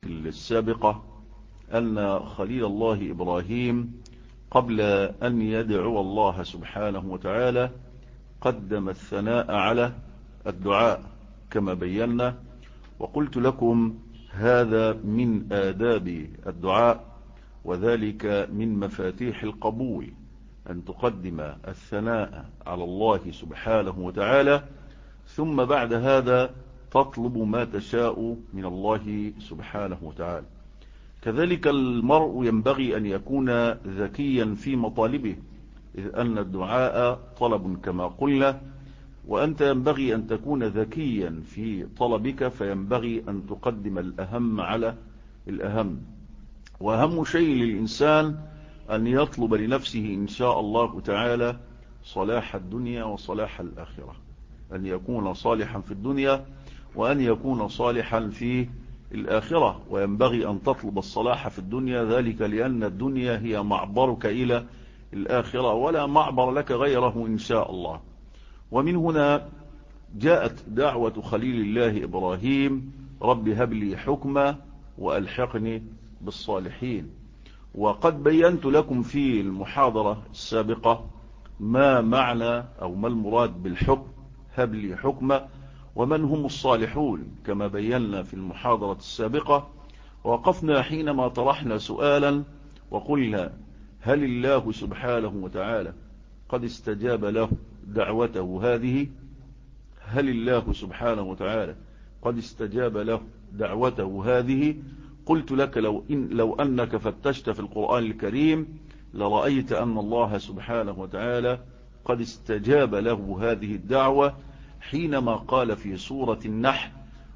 السابقة أن خليل الله إبراهيم قبل أن يدعو الله سبحانه وتعالى قدم الثناء على الدعاء كما بينا وقلت لكم هذا من آداب الدعاء وذلك من مفاتيح القبول أن تقدم الثناء على الله سبحانه وتعالى ثم بعد هذا تطلب ما تشاء من الله سبحانه وتعالى كذلك المرء ينبغي أن يكون ذكيا في مطالبه إذ أن الدعاء طلب كما قلنا وأنت ينبغي أن تكون ذكيا في طلبك فينبغي أن تقدم الأهم على الأهم وأهم شيء للإنسان أن يطلب لنفسه إن شاء الله تعالى صلاح الدنيا وصلاح الآخرة أن يكون صالحا في الدنيا وأن يكون صالحا في الآخرة وينبغي أن تطلب الصلاح في الدنيا ذلك لأن الدنيا هي معبرك إلى الآخرة ولا معبر لك غيره إن شاء الله ومن هنا جاءت دعوة خليل الله إبراهيم رب هب لي حكما وألحقني بالصالحين وقد بينت لكم في المحاضرة السابقة ما معنى أو ما المراد بالحكم هب لي حكما ومن هم الصالحون كما بينا في المحاضرة السابقة وقفنا حينما طرحنا سؤالا وقلنا هل الله سبحانه وتعالى قد استجاب له دعوته هذه هل الله سبحانه وتعالى قد استجاب له دعوته هذه قلت لك لو, إن لو أنك فتشت في القرآن الكريم لرأيت أن الله سبحانه وتعالى قد استجاب له هذه الدعوة حينما قال في سورة النحل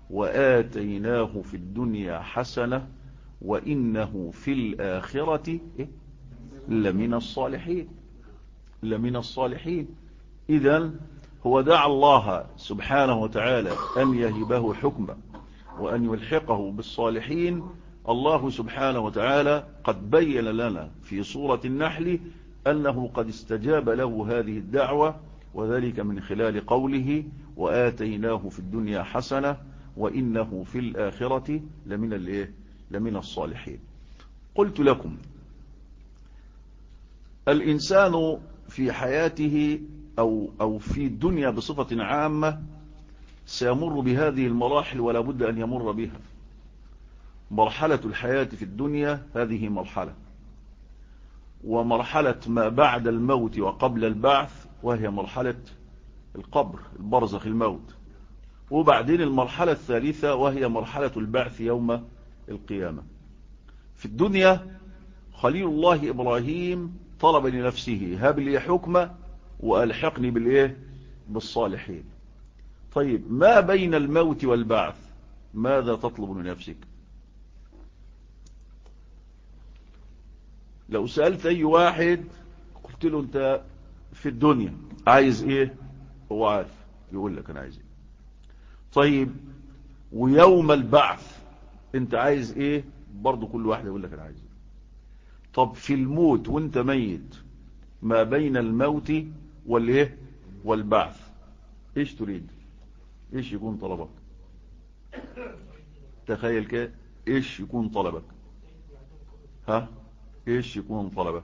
وآتيناه في الدنيا حسنة وإنه في الآخرة لمن الصالحين لمن الصالحين إذا هو دعا الله سبحانه وتعالى أن يهبه حكما وأن يلحقه بالصالحين الله سبحانه وتعالى قد بين لنا في سورة النحل أنه قد استجاب له هذه الدعوة وذلك من خلال قوله وآتيناه في الدنيا حسنة وإنه في الآخرة لمن الإيه لمن الصالحين قلت لكم الإنسان في حياته أو, أو في الدنيا بصفة عامة سيمر بهذه المراحل ولا بد أن يمر بها مرحلة الحياة في الدنيا هذه مرحلة ومرحلة ما بعد الموت وقبل البعث وهي مرحلة القبر البرزخ الموت وبعدين المرحلة الثالثة وهي مرحلة البعث يوم القيامة في الدنيا خليل الله إبراهيم طلب لنفسه هب لي حكمة وألحقني بالإيه بالصالحين طيب ما بين الموت والبعث ماذا تطلب لنفسك لو سألت أي واحد قلت له أنت في الدنيا عايز إيه هو عارف يقول لك أنا عايز إيه طيب ويوم البعث أنت عايز إيه برضو كل واحد يقول لك أنا عايز إيه طب في الموت وانت ميت ما بين الموت والايه والبعث ايش تريد ايش يكون طلبك تخيل كده ايش يكون طلبك ها ايش يكون طلبك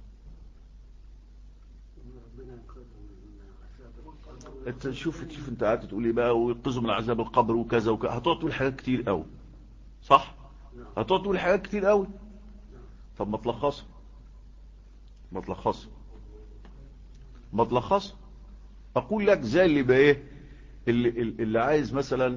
انت شوف تشوف انت قاعد تقول ايه بقى وينقذوا من عذاب القبر وكذا وكذا هتقعد تقول حاجات كتير قوي صح هتقعد تقول حاجات كتير قوي طب ما تلخصها ما تلخصها ما تلخصها اقول لك زي اللي بقى ايه اللي, اللي عايز مثلا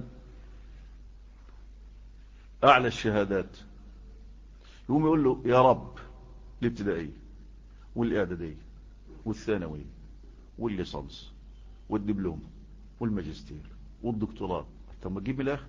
اعلى الشهادات يقوم يقول له يا رب الابتدائيه والاعداديه والثانويه والليسانس والدبلوم والماجستير والدكتوراه طب ما تجيب من الاخر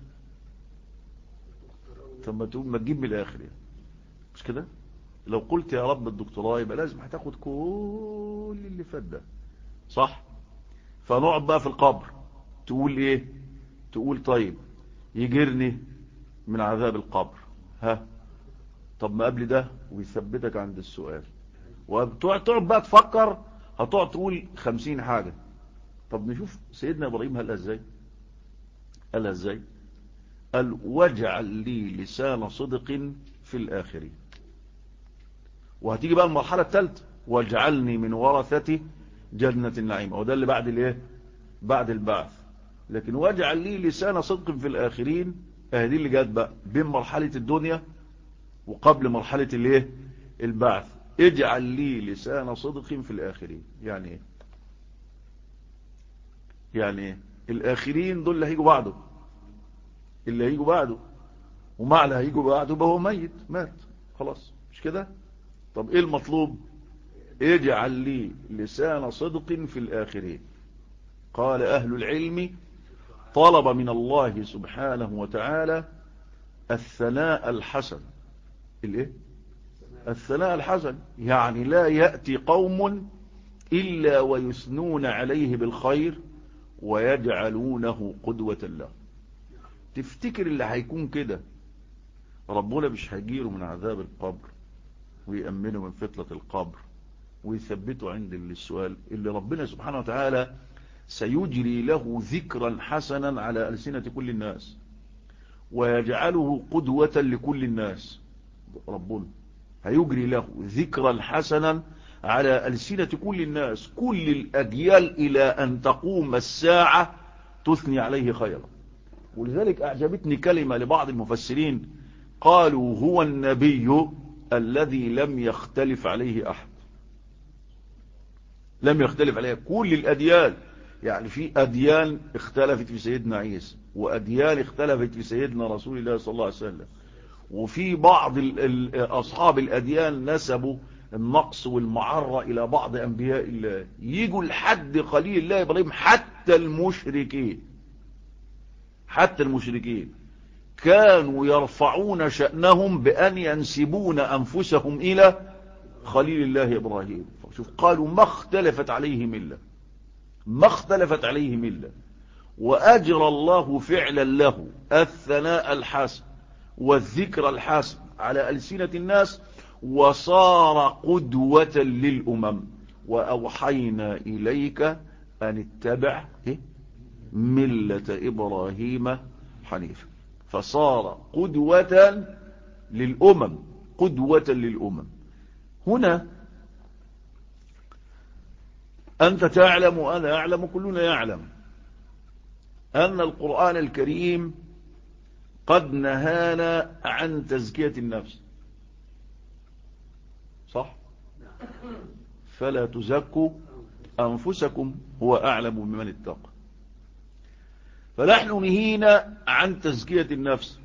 طب ما تقول ما تجيب من الاخر يعني مش كده لو قلت يا رب الدكتوراه يبقى لازم هتاخد كل اللي فات ده صح فنقعد بقى في القبر تقول ايه تقول طيب يجرني من عذاب القبر ها طب ما قبل ده ويثبتك عند السؤال وتقعد بقى تفكر هتقعد تقول خمسين حاجة طب نشوف سيدنا ابراهيم قالها ازاي قالها ازاي قال واجعل لي لسان صدق في الآخرين وهتيجي بقى المرحلة الثالثة واجعلني من ورثة جنة النعيم وده اللي بعد الايه بعد البعث لكن واجعل لي لسان صدق في الآخرين اهدي اللي جات بقى بين مرحلة الدنيا وقبل مرحلة الايه البعث اجعل لي لسان صدق في الآخرين يعني ايه يعني ايه الآخرين دول اللي هيجوا بعده اللي هيجوا بعده ومع اللي هيجوا بعده يبقى هو ميت مات خلاص مش كده طب ايه المطلوب اجعل لي لسان صدق في الآخرين قال أهل العلم طلب من الله سبحانه وتعالى الثناء الحسن الايه الثناء الحسن يعني لا يأتي قوم إلا ويثنون عليه بالخير ويجعلونه قدوة له تفتكر اللي هيكون كده ربنا مش هيجيره من عذاب القبر ويأمنه من فتلة القبر ويثبته عند السؤال اللي ربنا سبحانه وتعالى سيجري له ذكرا حسنا على ألسنة كل الناس ويجعله قدوة لكل الناس ربنا هيجري له ذكرا حسنا على ألسنة كل الناس كل الأجيال إلى أن تقوم الساعة تثني عليه خيرا ولذلك أعجبتني كلمة لبعض المفسرين قالوا هو النبي الذي لم يختلف عليه أحد لم يختلف عليه كل الأديان يعني في أديان اختلفت في سيدنا عيسى وأديان اختلفت في سيدنا رسول الله صلى الله عليه وسلم وفي بعض أصحاب الأديان نسبوا النقص والمعرة إلى بعض أنبياء الله يجوا لحد قليل الله إبراهيم حتى المشركين حتى المشركين كانوا يرفعون شأنهم بأن ينسبون أنفسهم إلى خليل الله إبراهيم شوف قالوا ما اختلفت عليه ملة ما اختلفت عليه ملة وأجرى الله فعلا له الثناء الحسن والذكر الحسن على ألسنة الناس وصار قدوة للأمم وأوحينا إليك أن اتبع ملة إبراهيم حنيفا فصار قدوة للأمم قدوة للأمم هنا أنت تعلم وأنا أعلم كلنا يعلم أن القرآن الكريم قد نهانا عن تزكية النفس صح فلا تزكوا أنفسكم هو أعلم بمن اتقى فنحن نهينا عن تزكية النفس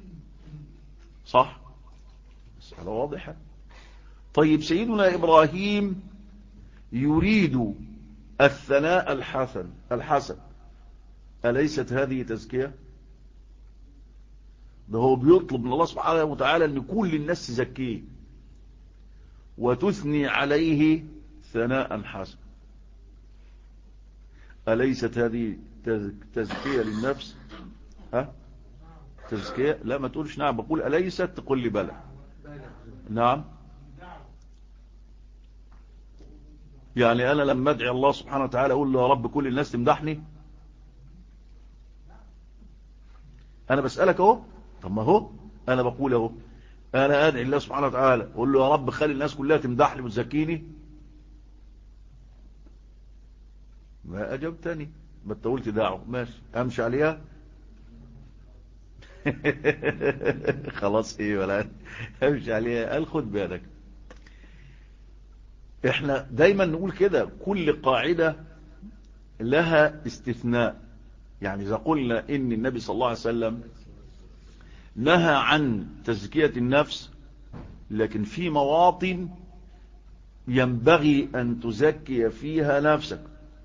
صح مسألة واضحة طيب سيدنا إبراهيم يريد الثناء الحسن الحسن أليست هذه تزكية ده هو بيطلب من الله سبحانه وتعالى أن كل الناس تزكيه وتثني عليه ثناء حسن أليست هذه تزكية للنفس ها تزكية لا ما تقولش نعم بقول أليست تقول لي بلى نعم يعني أنا لما أدعي الله سبحانه وتعالى أقول له يا رب كل الناس تمدحني أنا بسألك أهو طب ما هو أنا بقول أهو أنا أدعي الله سبحانه وتعالى أقول له يا رب خلي الناس كلها تمدحني وتزكيني ما أجبتني ما انت قلت دعوة ماشي أمشي عليها خلاص ايه ولا امشي عليها قال خد بالك احنا دايما نقول كده كل قاعدة لها استثناء يعني اذا قلنا ان النبي صلى الله عليه وسلم نهى عن تزكية النفس لكن في مواطن ينبغي ان تزكي فيها نفسك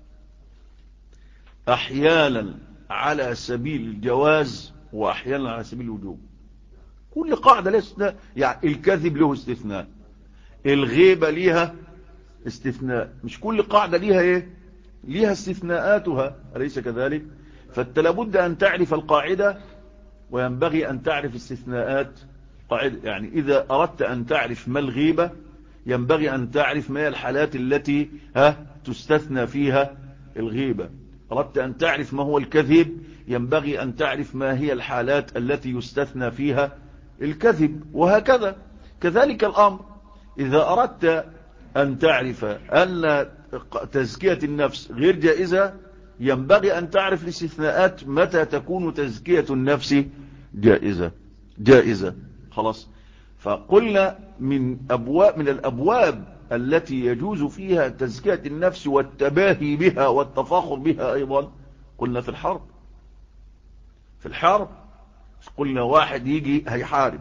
احيانا على سبيل الجواز واحيانا على سبيل الوجوب كل قاعدة لها استثناء يعني الكذب له استثناء الغيبة ليها استثناء مش كل قاعدة ليها ايه ليها استثناءاتها أليس كذلك فانت لابد أن تعرف القاعدة وينبغي أن تعرف استثناءات قاعدة يعني إذا أردت أن تعرف ما الغيبة ينبغي أن تعرف ما هي الحالات التي ها تستثنى فيها الغيبة أردت أن تعرف ما هو الكذب ينبغي أن تعرف ما هي الحالات التي يستثنى فيها الكذب وهكذا كذلك الأمر إذا أردت أن تعرف أن تزكية النفس غير جائزة ينبغي أن تعرف الاستثناءات متى تكون تزكية النفس جائزة جائزة خلاص فقلنا من أبواب من الأبواب التي يجوز فيها تزكية النفس والتباهي بها والتفاخر بها أيضا قلنا في الحرب في الحرب قلنا واحد يجي هيحارب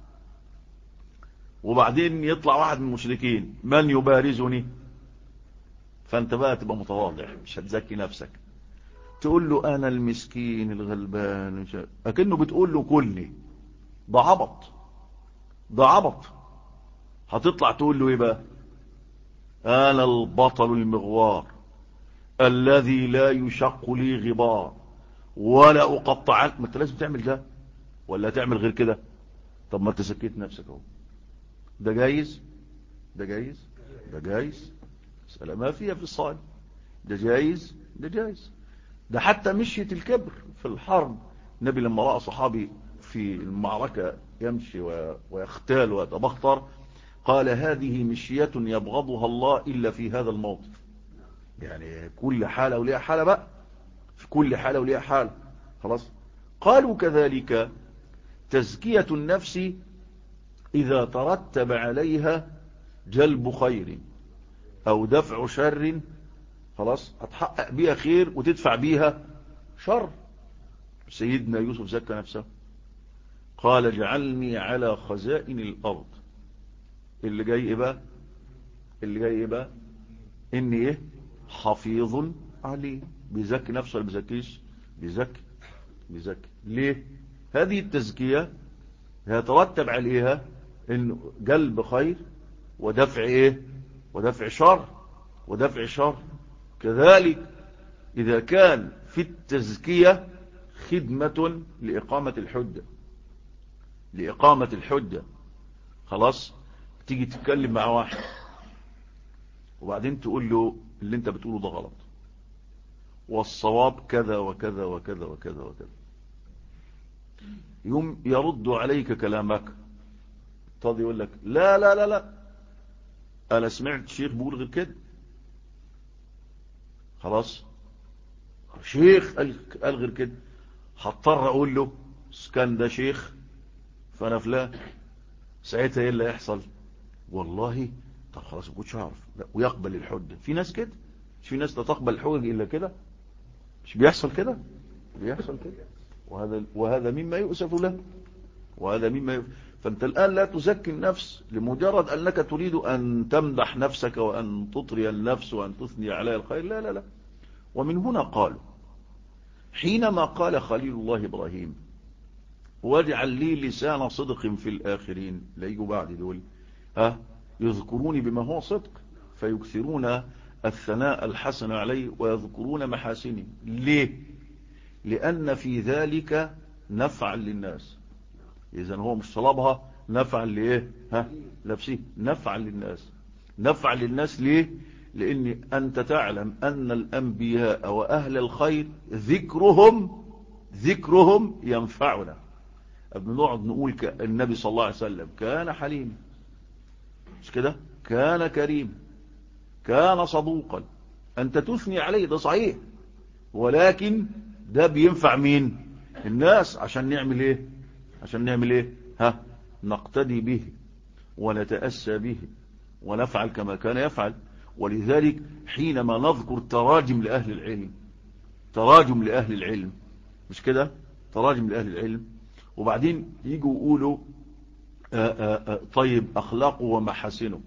وبعدين يطلع واحد من المشركين من يبارزني فانت بقى تبقى متواضع مش هتزكي نفسك تقول له انا المسكين الغلبان اكنه بتقول له كلني ده عبط ده عبط هتطلع تقول له ايه بقى انا البطل المغوار الذي لا يشق لي غبار ولا اقطع ما انت لازم تعمل ده ولا تعمل غير كده طب ما تسكيت نفسك اهو ده جايز ده جايز ده جايز مسألة ما فيها في الصالح ده جايز ده جايز ده حتى مشية الكبر في الحرب النبي لما رأى صحابي في المعركة يمشي ويختال ويتبختر قال هذه مشية يبغضها الله إلا في هذا الموقف يعني كل حالة وليها حالة بقى في كل حالة وليها حالة خلاص قالوا كذلك تزكية النفس إذا ترتب عليها جلب خير أو دفع شر خلاص هتحقق بيها خير وتدفع بيها شر سيدنا يوسف زكى نفسه قال اجعلني على خزائن الأرض اللي جاي ايه بقى اللي جاي ايه بقى اني ايه حفيظ عليه بيزكي نفسه ولا بيزكيش بيزكي بيزكي ليه هذه التزكية يترتب عليها انه جلب خير ودفع ايه ودفع شر ودفع شر كذلك اذا كان في التزكية خدمة لإقامة الحجة لإقامة الحجة خلاص تيجي تتكلم مع واحد وبعدين تقول له اللي انت بتقوله ده غلط والصواب كذا وكذا وكذا وكذا وكذا يوم يرد عليك كلامك تقعد يقول لك لا لا لا لا انا سمعت شيخ بيقول غير كده خلاص شيخ قال غير كده هضطر اقول له كان ده شيخ فانا فلان ساعتها ايه اللي هيحصل والله طب خلاص ما كنتش اعرف ويقبل الحجه في ناس كده مش في ناس لا تقبل الحجج الا كده مش بيحصل كده بيحصل كده وهذا وهذا مما يؤسف له وهذا مما يؤسف فانت الان لا تزكي النفس لمجرد انك تريد ان تمدح نفسك وان تطري النفس وان تثني عليها الخير لا لا لا ومن هنا قالوا حينما قال خليل الله ابراهيم واجعل لي لسان صدق في الاخرين لا يجوا بعد دول ها يذكروني بما هو صدق فيكثرون الثناء الحسن عليه ويذكرون محاسني ليه لأن في ذلك نفعا للناس إذا هو مش طلبها نفعا لإيه ها نفسي نفعا للناس نفعا للناس ليه لأن أنت تعلم أن الأنبياء وأهل الخير ذكرهم ذكرهم ينفعنا بنقعد نقول النبي صلى الله عليه وسلم كان حليم مش كده كان كريم كان صدوقا أنت تثني عليه ده صحيح ولكن ده بينفع مين الناس عشان نعمل ايه عشان نعمل ايه ها نقتدي به ونتأسى به ونفعل كما كان يفعل ولذلك حينما نذكر تراجم لأهل العلم تراجم لأهل العلم مش كده تراجم لأهل العلم وبعدين يجوا يقولوا آآ آآ طيب أخلاقه ومحاسنه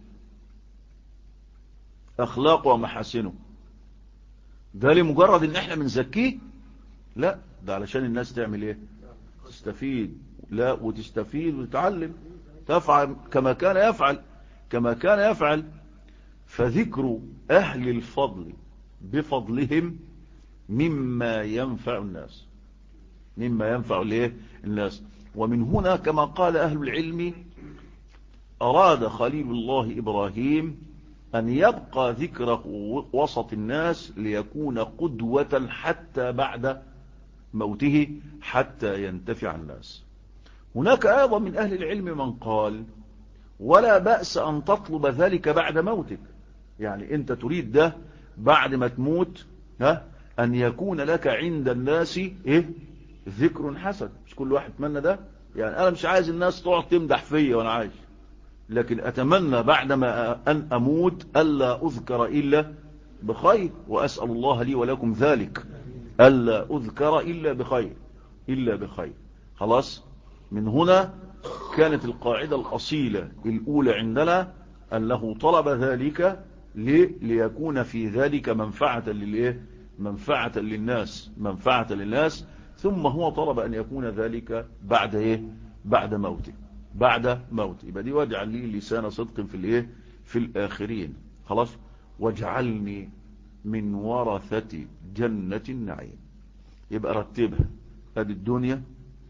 أخلاقه ومحاسنه ده لمجرد ان احنا بنزكيه لا ده علشان الناس تعمل ايه تستفيد لا وتستفيد وتتعلم تفعل كما كان يفعل كما كان يفعل فذكر اهل الفضل بفضلهم مما ينفع الناس مما ينفع الايه الناس ومن هنا كما قال اهل العلم اراد خليل الله ابراهيم أن يبقى ذكره وسط الناس ليكون قدوة حتى بعد موته حتى ينتفع الناس هناك أيضا من أهل العلم من قال ولا بأس أن تطلب ذلك بعد موتك يعني أنت تريد ده بعد ما تموت ها أن يكون لك عند الناس إيه ذكر حسن مش كل واحد يتمنى ده يعني أنا مش عايز الناس تقعد تمدح فيا وأنا عايش لكن أتمنى بعدما أن أموت ألا أذكر إلا بخير وأسأل الله لي ولكم ذلك ألا أذكر إلا بخير إلا بخير خلاص من هنا كانت القاعدة الأصيلة الأولى عندنا أنه طلب ذلك ليكون في ذلك منفعة للإيه منفعة للناس منفعة للناس ثم هو طلب أن يكون ذلك بعد إيه بعد موته بعد موته يبقى دي واجعل لي لسان صدق في الإيه في الآخرين خلاص واجعلني من ورثة جنة النعيم يبقى رتبها ادي الدنيا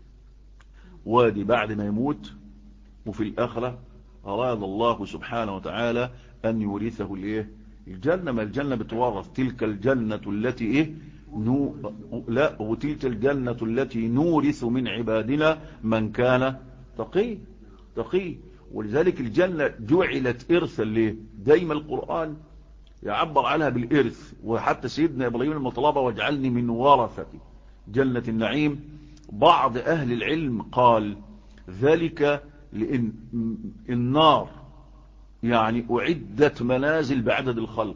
وادي بعد ما يموت وفي الآخرة أراد الله سبحانه وتعالى أن يورثه الإيه الجنة ما الجنة بتورث تلك الجنة التي إيه نو لا وتلك الجنة التي نورث من عبادنا من كان تقي تقي ولذلك الجنة جعلت إرثا ليه دايما القرآن يعبر عنها بالإرث وحتى سيدنا إبراهيم المطلبة واجعلني من ورثة جنة النعيم بعض أهل العلم قال ذلك لأن النار يعني أعدت منازل بعدد الخلق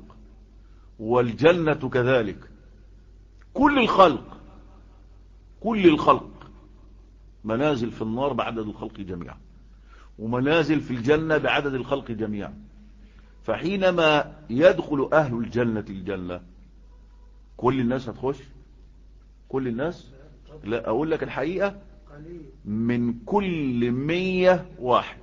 والجنة كذلك كل الخلق كل الخلق منازل في النار بعدد الخلق جميعا ومنازل في الجنة بعدد الخلق جميعا فحينما يدخل أهل الجنة الجنة كل الناس هتخش كل الناس لا أقول لك الحقيقة من كل مية واحد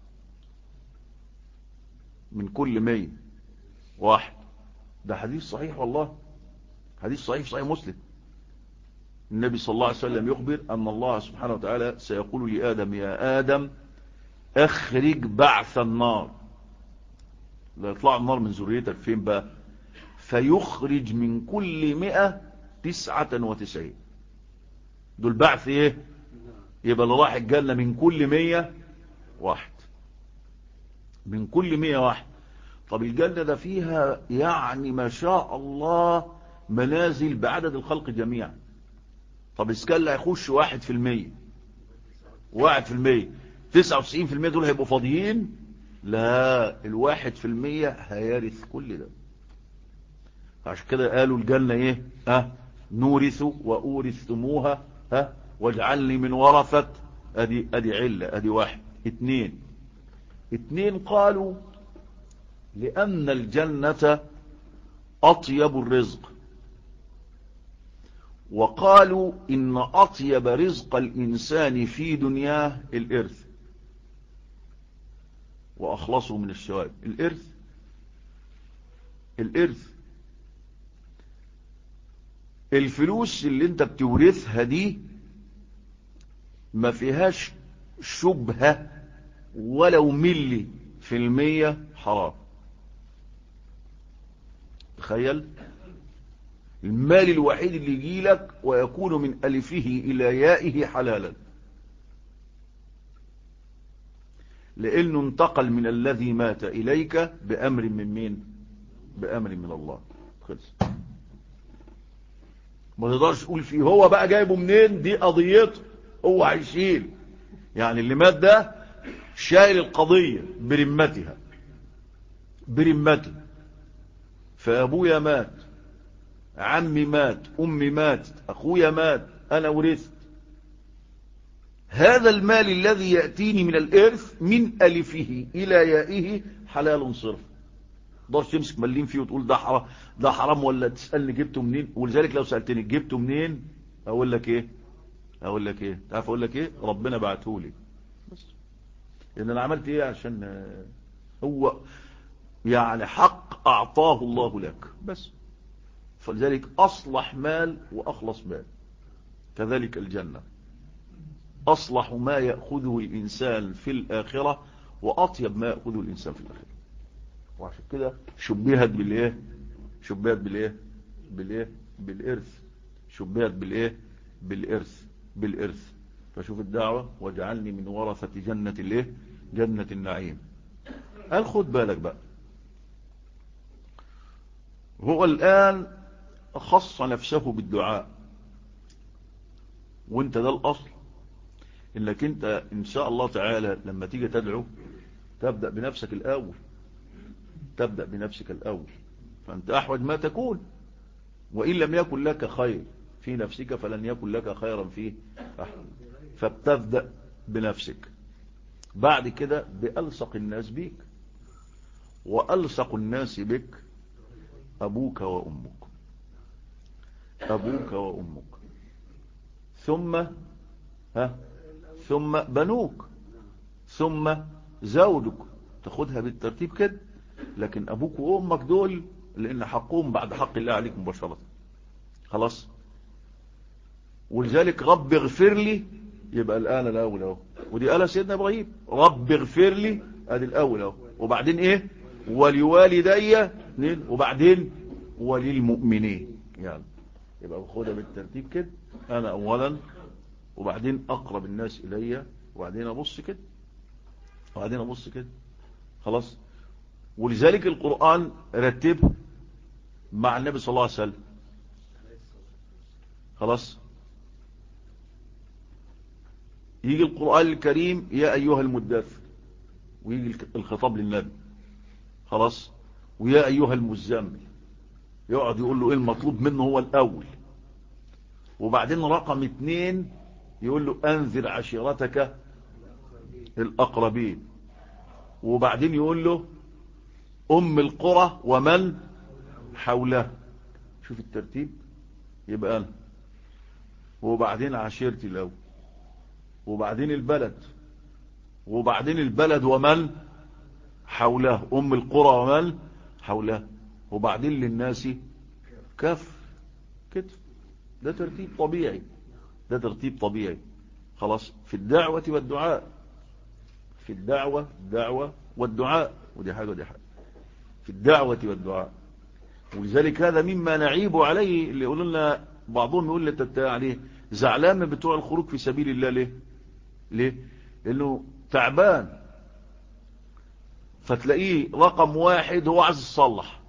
من كل مية واحد ده حديث صحيح والله حديث صحيح صحيح مسلم النبي صلى الله عليه وسلم يخبر أن الله سبحانه وتعالى سيقول لآدم يا آدم أخرج بعث النار لا يطلع النار من ذريتك فين بقى فيخرج من كل مئة تسعة وتسعين دول بعث ايه يبقى اللي راح الجنة من كل مية واحد من كل مية واحد طب الجنة ده فيها يعني ما شاء الله منازل بعدد الخلق جميعا طب اسكال هيخش واحد في المية واحد في المية تسعة وتسعين في المية دول هيبقوا فاضيين لا الواحد في المية هيرث كل ده عشان كده قالوا الجنة ايه ها نورث وأورثتموها ها واجعلني من ورثة ادي ادي علة ادي واحد اتنين اتنين قالوا لأن الجنة أطيب الرزق وقالوا إن أطيب رزق الإنسان في دنياه الإرث وأخلصوا من الشوائب الإرث الإرث الفلوس اللي انت بتورثها دي ما فيهاش شبهة ولو ملي في المية حرام تخيل المال الوحيد اللي يجي لك ويكون من ألفه إلى يائه حلالا لأنه انتقل من الذي مات إليك بأمر من مين بأمر من الله خلص ما تقدرش تقول فيه هو بقى جايبه منين دي قضيته هو هيشيل يعني اللي مات ده شايل القضية برمتها برمته فأبويا مات عمي مات أمي مات أخويا مات أنا ورثت هذا المال الذي يأتيني من الإرث من ألفه إلى يائه حلال صرف ضرش تمسك ملين فيه وتقول ده حرام ده حرام ولا تسألني جبته منين ولذلك لو سألتني جبته منين أقول لك إيه أقول لك إيه تعرف أقول لك إيه ربنا بعته لي بس لأن أنا عملت إيه عشان هو يعني حق أعطاه الله لك بس فلذلك أصلح مال وأخلص مال كذلك الجنة أصلح ما يأخذه الإنسان في الآخرة وأطيب ما يأخذه الإنسان في الآخرة وعشان كده شبهت بالإيه شبهت بالإيه بالإيه بالإرث شبهت بالإيه بالإرث بالإرث فشوف الدعوة واجعلني من ورثة جنة الايه جنة النعيم قال خد بالك بقى هو الآن خص نفسه بالدعاء وانت ده الأصل انك انت ان شاء الله تعالى لما تيجي تدعو تبدأ بنفسك الأول تبدأ بنفسك الأول فأنت أحوج ما تكون وإن لم يكن لك خير في نفسك فلن يكن لك خيرا فيه أحد فبتبدأ بنفسك بعد كده بألصق الناس بيك وألصق الناس بك أبوك وأمك أبوك وأمك ثم ها ثم بنوك ثم زوجك تاخدها بالترتيب كده لكن أبوك وأمك دول لأن حقهم بعد حق الله عليك مباشرة خلاص ولذلك رب اغفر لي يبقى الآن الأول اهو ودي قالها سيدنا إبراهيم رب اغفر لي ادي الأول اهو وبعدين إيه ولوالدي اثنين وبعدين وللمؤمنين يعني يبقى خدها بالترتيب كده أنا أولا وبعدين أقرب الناس إلي وبعدين أبص كده وبعدين أبص كده خلاص ولذلك القرآن رتبه مع النبي صلى الله عليه وسلم خلاص يجي القرآن الكريم يا أيها المدثر ويجي الخطاب للنبي خلاص ويا أيها المزمل يقعد يقول له إيه المطلوب منه هو الأول وبعدين رقم اتنين يقول له أنذر عشيرتك الأقربين وبعدين يقول له أم القرى ومن حولها شوف الترتيب يبقى أنا وبعدين عشيرتي الأول وبعدين البلد وبعدين البلد ومن حولها أم القرى ومن حولها وبعدين للناس كف كده ده ترتيب طبيعي ده ترتيب طبيعي خلاص في الدعوة والدعاء في الدعوة الدعوة والدعاء ودي حاجة ودي حاجة في الدعوة والدعاء ولذلك هذا مما نعيب عليه اللي يقول لنا بعضهم يقول لي عليه زعلان من بتوع الخروج في سبيل الله ليه ليه لانه تعبان فتلاقيه رقم واحد هو عايز يصلح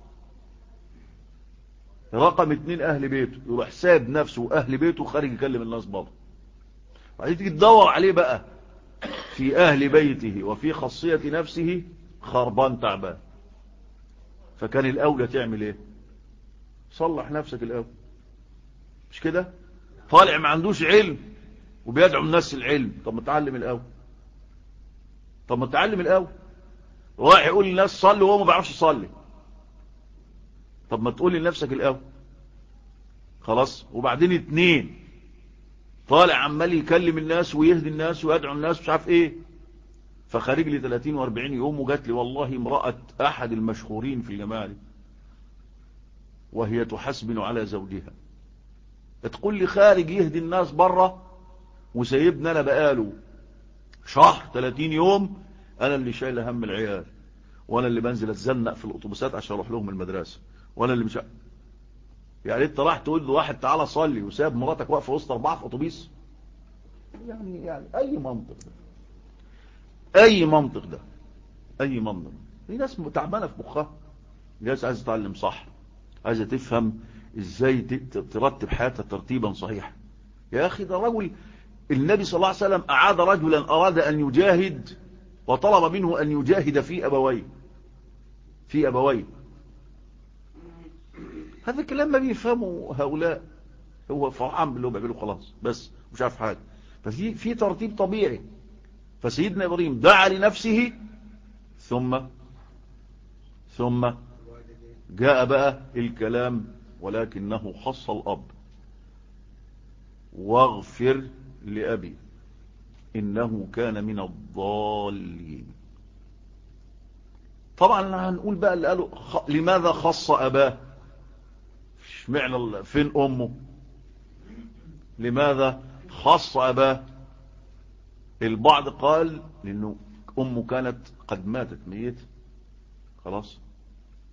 رقم اتنين اهل بيته يروح ساب نفسه واهل بيته خارج يكلم الناس برضه وبعدين تيجي تدور عليه بقى في اهل بيته وفي خاصية نفسه خربان تعبان فكان الاولى تعمل ايه صلح نفسك الاول مش كده طالع ما عندوش علم وبيدعو الناس العلم طب ما تعلم الاول طب ما تعلم الاول رايح يقول للناس صلي وهو ما بيعرفش يصلي طب ما تقول لنفسك الاول خلاص وبعدين اتنين طالع عمال يكلم الناس ويهدي الناس ويدعو الناس مش عارف ايه فخارج لي 30 و40 يوم وجات لي والله امرأة احد المشهورين في الجماعة دي وهي تحسبن على زوجها تقول لي خارج يهدي الناس بره وسيبني انا بقاله شهر 30 يوم انا اللي شايل هم العيال وانا اللي بنزل اتزنق في الاتوبيسات عشان اروح لهم المدرسه وانا اللي مش يعني انت راح تقول له واحد تعالى صلي وساب مراتك واقفه وسط اربعه في اتوبيس يعني يعني اي منطق ده اي منطق ده اي منطق في ناس تعبانه في مخها ناس عايزه تتعلم صح عايزه تفهم ازاي ترتب حياتها ترتيبا صحيحا يا اخي ده رجل النبي صلى الله عليه وسلم اعاد رجلا اراد ان يجاهد وطلب منه ان يجاهد في ابويه في ابويه هذا الكلام ما بيفهمه هؤلاء هو فرحان باللي هو بيعمله خلاص بس مش عارف حاجه ففي في ترتيب طبيعي فسيدنا ابراهيم دعا لنفسه ثم ثم جاء بقى الكلام ولكنه خص الاب واغفر لأبي إنه كان من الضالين طبعا هنقول بقى اللي قالوا خ... لماذا خص أباه اشمعنى فين أمه لماذا خص أباه البعض قال لأنه أمه كانت قد ماتت ميت خلاص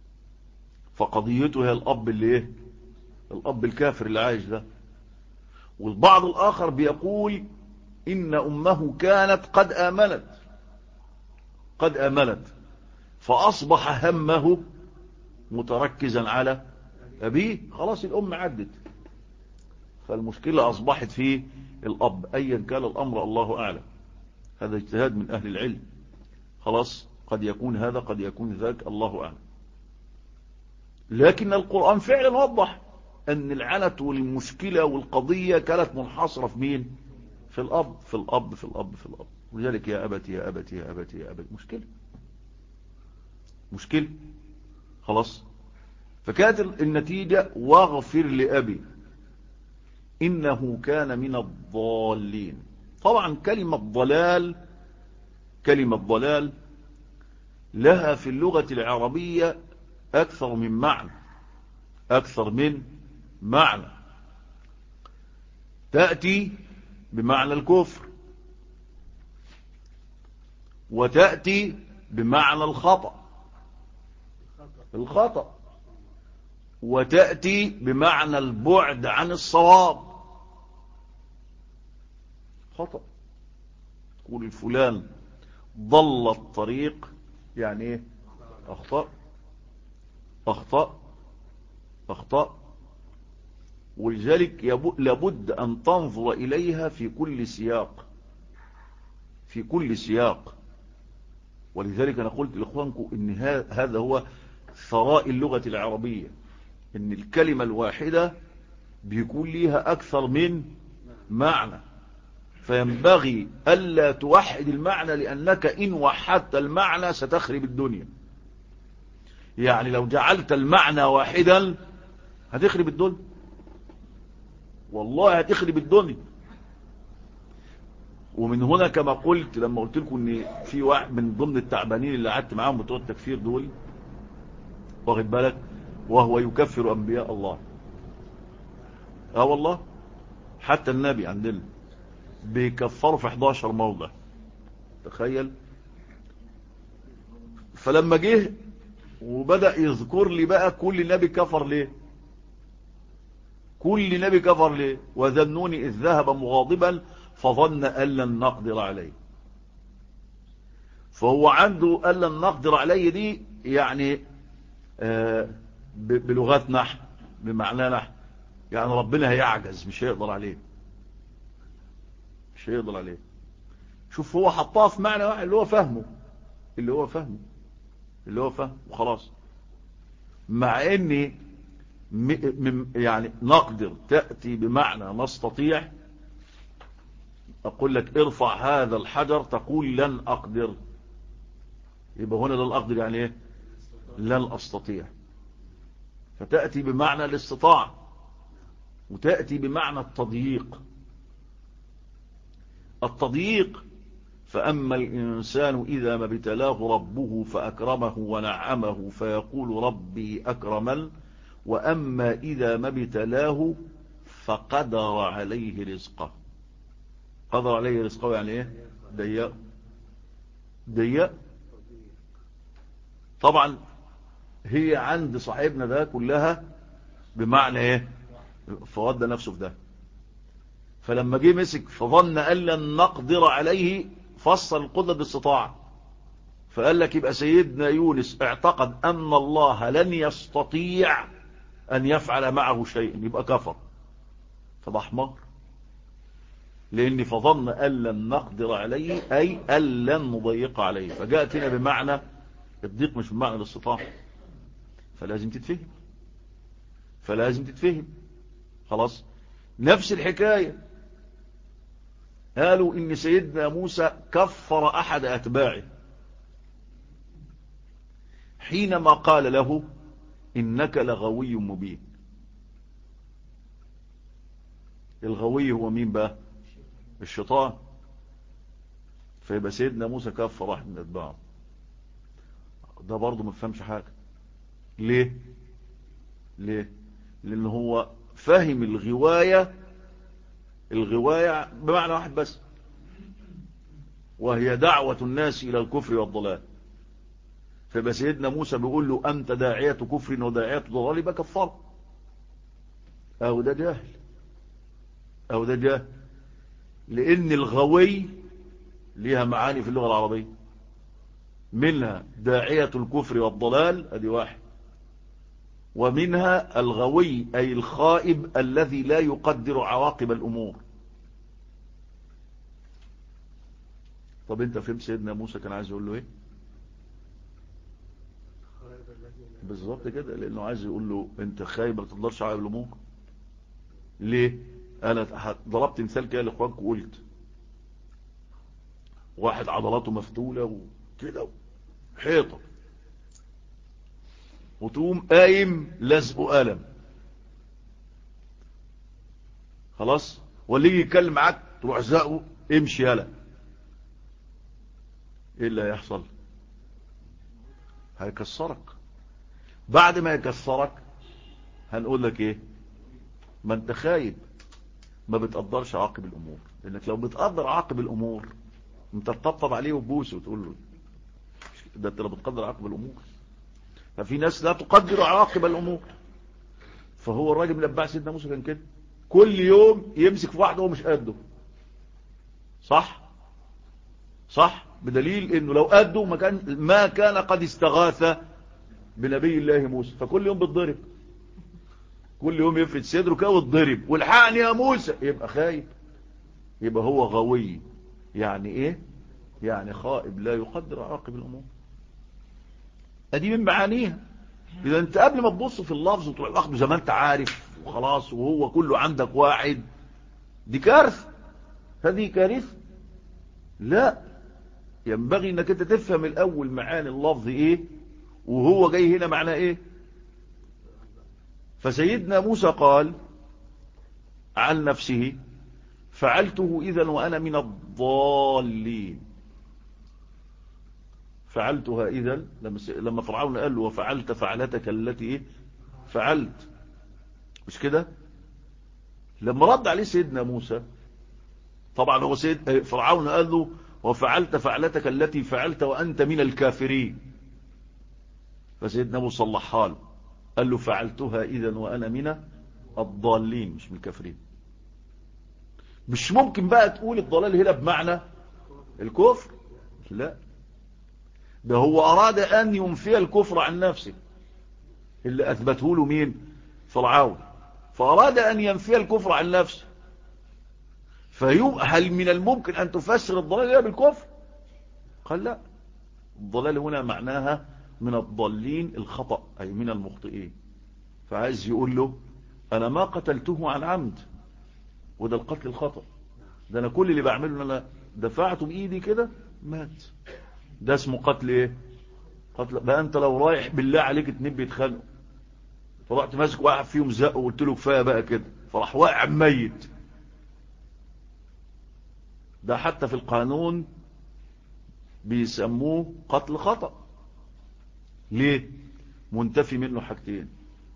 فقضيته هي الأب اللي ايه الأب الكافر اللي عايش ده والبعض الآخر بيقول إن أمه كانت قد آمنت قد آمنت فأصبح همه متركزا على أبيه خلاص الأم عدت فالمشكلة أصبحت في الأب أيا كان الأمر الله أعلم هذا اجتهاد من أهل العلم خلاص قد يكون هذا قد يكون ذاك الله أعلم لكن القرآن فعلا وضح أن العنت والمشكلة والقضية كانت منحصرة في مين في الأب في الأب في الأب في الأب ولذلك يا أبتي يا أبتي يا أبتي يا أبتي مشكلة مشكلة خلاص فكانت النتيجة واغفر لأبي إنه كان من الضالين طبعا كلمة ضلال كلمة ضلال لها في اللغة العربية أكثر من معنى أكثر من معنى تأتي بمعنى الكفر وتأتي بمعنى الخطأ الخطأ وتأتي بمعنى البعد عن الصواب خطأ تقول فلان ضل الطريق يعني ايه اخطأ اخطأ اخطأ ولذلك لابد ان تنظر اليها في كل سياق في كل سياق ولذلك انا قلت لاخوانكم ان هذا هو ثراء اللغة العربية ان الكلمة الواحدة بيكون ليها اكثر من معنى فينبغي ألا توحد المعنى لأنك إن وحدت المعنى ستخرب الدنيا يعني لو جعلت المعنى واحدا هتخرب الدنيا والله هتخرب الدنيا ومن هنا كما قلت لما قلت لكم ان في واحد من ضمن التعبانين اللي قعدت معاهم بتوع التكفير دول واخد بالك وهو يكفر انبياء الله اه والله حتى النبي عندنا بيكفروا في 11 موضع تخيل فلما جه وبدأ يذكر لي بقى كل نبي كفر ليه كل نبي كفر ليه وذنوني إذ ذهب مغاضبا فظن أن لن نقدر عليه فهو عنده أن لن نقدر عليه دي يعني آه بلغات نحن بمعنى نحن يعني ربنا هيعجز مش هيقدر عليه مش هيقدر عليه شوف هو حطها في معنى واحد اللي هو فهمه اللي هو فهمه اللي هو فهم وخلاص مع ان يعني نقدر تأتي بمعنى نستطيع اقول لك ارفع هذا الحجر تقول لن اقدر يبقى هنا لن اقدر يعني ايه لن استطيع فتأتي بمعنى الاستطاع وتأتي بمعنى التضييق التضييق فأما الإنسان إذا ما ابتلاه ربه فأكرمه ونعمه فيقول ربي أكرمن وأما إذا ما ابتلاه فقدر عليه رزقه قدر عليه رزقه يعني إيه ضيق ضيق طبعا هي عند صاحبنا ده كلها بمعنى ايه فودى نفسه في ده فلما جه مسك فظن أن لن نقدر عليه فصل القدرة باستطاعة فقال لك يبقى سيدنا يونس اعتقد أن الله لن يستطيع أن يفعل معه شيء يبقى كفر فده حمار لأن فظن أن لن نقدر عليه أي أن لن نضيق عليه فجاءت هنا بمعنى الضيق مش بمعنى الاستطاعة فلازم تتفهم فلازم تتفهم خلاص نفس الحكاية قالوا ان سيدنا موسى كفر احد اتباعه حينما قال له انك لغوي مبين الغوي هو مين بقى الشيطان فيبقى سيدنا موسى كفر واحد من اتباعه ده برضه ما فهمش حاجة ليه ليه لان هو فهم الغواية الغواية بمعنى واحد بس وهي دعوة الناس إلى الكفر والضلال فيبقى سيدنا موسى بيقول له أنت داعية كفر وداعية ضلال يبقى كفر أو ده جاهل او ده جاه لان الغوي ليها معاني في اللغة العربية منها داعية الكفر والضلال ادي واحد ومنها الغوي أي الخائب الذي لا يقدر عواقب الأمور طب انت فهمت سيدنا موسى كان عايز يقول له ايه بالظبط كده لانه عايز يقول له انت خايب ما تقدرش عواقب الامور ليه انا ضربت مثال كده لاخوانك وقلت واحد عضلاته مفتولة وكده حيطة وتقوم قايم لزقه قلم خلاص واللي يجي يتكلم معاك تروح زقه امشي يلا ايه اللي هيحصل هيكسرك بعد ما يكسرك هنقول لك ايه ما انت خايب ما بتقدرش عواقب الامور لانك لو بتقدر عواقب الامور انت تطبطب عليه وتبوسه وتقول له ده انت لو بتقدر عواقب الامور ففي ناس لا تقدر عواقب الامور فهو الراجل من سيدنا موسى كان كده كل يوم يمسك في واحده وهو مش قده صح صح بدليل انه لو قده ما كان ما كان قد استغاث بنبي الله موسى فكل يوم بتضرب كل يوم يفرد صدره كده وتضرب والحقني يا موسى يبقى خايف يبقى هو غوي يعني ايه يعني خائب لا يقدر عواقب الامور ادي من معانيها اذا انت قبل ما تبص في اللفظ وتروح واخده زي ما انت عارف وخلاص وهو كله عندك واحد دي كارثه هذه كارثه لا ينبغي انك انت تفهم الاول معاني اللفظ ايه وهو جاي هنا معناه ايه فسيدنا موسى قال عن نفسه فعلته اذا وانا من الضالين فعلتها إذا لما فرعون قال له وفعلت فعلتك التي إيه فعلت مش كده لما رد عليه سيدنا موسى طبعا هو سيد فرعون قال له وفعلت فعلتك التي فعلت وأنت من الكافرين فسيدنا موسى صلحها له قال له فعلتها إذا وأنا من الضالين مش من الكافرين مش ممكن بقى تقول الضلال هنا بمعنى الكفر لا ده هو أراد أن ينفي الكفر عن نفسه اللي أثبته له مين فرعون فأراد أن ينفي الكفر عن نفسه فهل من الممكن أن تفسر الضلال بالكفر قال لا الضلال هنا معناها من الضالين الخطأ أي من المخطئين فعايز يقول له أنا ما قتلته عن عمد وده القتل الخطأ ده أنا كل اللي بعمله أنا دفعته بإيدي كده مات ده اسمه قتل ايه قتل بقى انت لو رايح بالله عليك اتنين بيتخانقوا فرحت ماسك واحد فيهم زق وقلت له كفايه بقى كده فراح واقع ميت ده حتى في القانون بيسموه قتل خطأ ليه منتفي منه حاجتين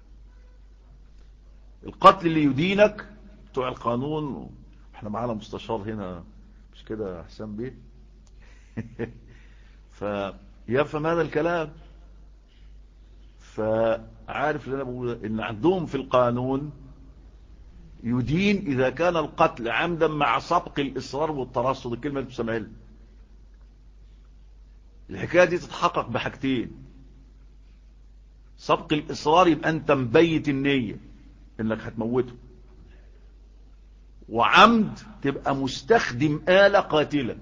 القتل اللي يدينك بتوع القانون احنا معانا مستشار هنا مش كده حسام بيه فيفهم هذا الكلام فعارف اللي انا بقوله ان عندهم في القانون يدين اذا كان القتل عمدا مع سبق الاصرار والترصد الكلمه اللي بتسمعها لي الحكايه دي تتحقق بحاجتين سبق الاصرار يبقى انت مبيت النيه انك هتموته وعمد تبقى مستخدم آلة قاتلة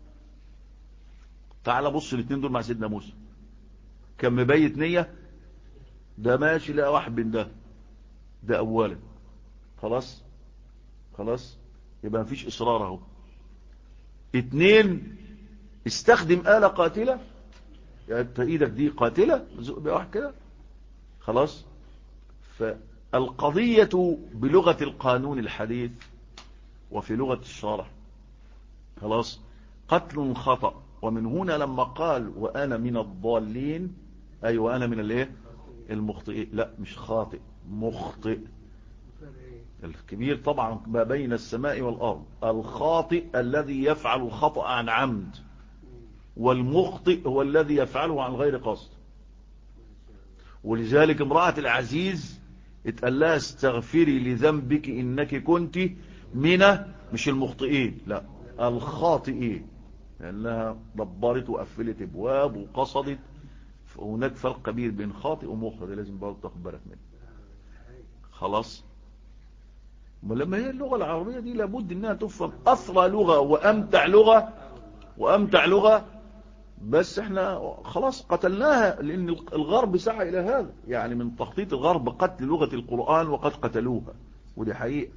تعال بص الاثنين دول مع سيدنا موسى كان مبيت نية ده ماشي لا واحد من ده ده اولا خلاص خلاص يبقى مفيش اصرار اهو اتنين استخدم آلة قاتلة يعني انت ايدك دي قاتلة زق بها واحد كده خلاص فالقضية بلغة القانون الحديث وفي لغة الشارع خلاص قتل خطأ ومن هنا لما قال وأنا من الضالين أي وأنا من الايه المخطئ لا مش خاطئ مخطئ الكبير طبعا ما بين السماء والأرض الخاطئ الذي يفعل الخطأ عن عمد والمخطئ هو الذي يفعله عن غير قصد ولذلك امرأة العزيز اتقال لها استغفري لذنبك إنك كنت من مش المخطئين لا الخاطئين لأنها دبرت وقفلت ابواب وقصدت فهناك فرق كبير بين خاطئ ومخطئ ده لازم برضه تاخد بالك منه خلاص ولما هي اللغة العربية دي لابد انها تفهم اثرى لغة وامتع لغة وامتع لغة بس احنا خلاص قتلناها لان الغرب سعى الى هذا يعني من تخطيط الغرب قتل لغة القرآن وقد قتلوها ودي حقيقة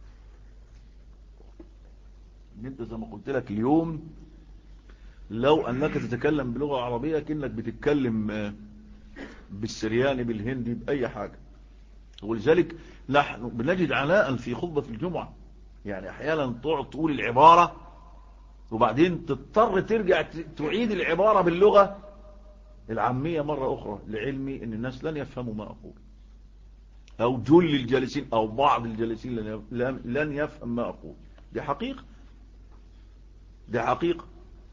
انت زي ما قلت لك اليوم لو انك تتكلم بلغة عربية كأنك بتتكلم بالسرياني بالهندي بأي حاجة ولذلك نحن بنجد عناء في خطبة الجمعة يعني احيانا تقعد تقول العبارة وبعدين تضطر ترجع تعيد العبارة باللغة العامية مرة أخرى لعلمي أن الناس لن يفهموا ما أقول أو جل الجالسين أو بعض الجالسين لن يفهم ما أقول دي حقيقة دي حقيقة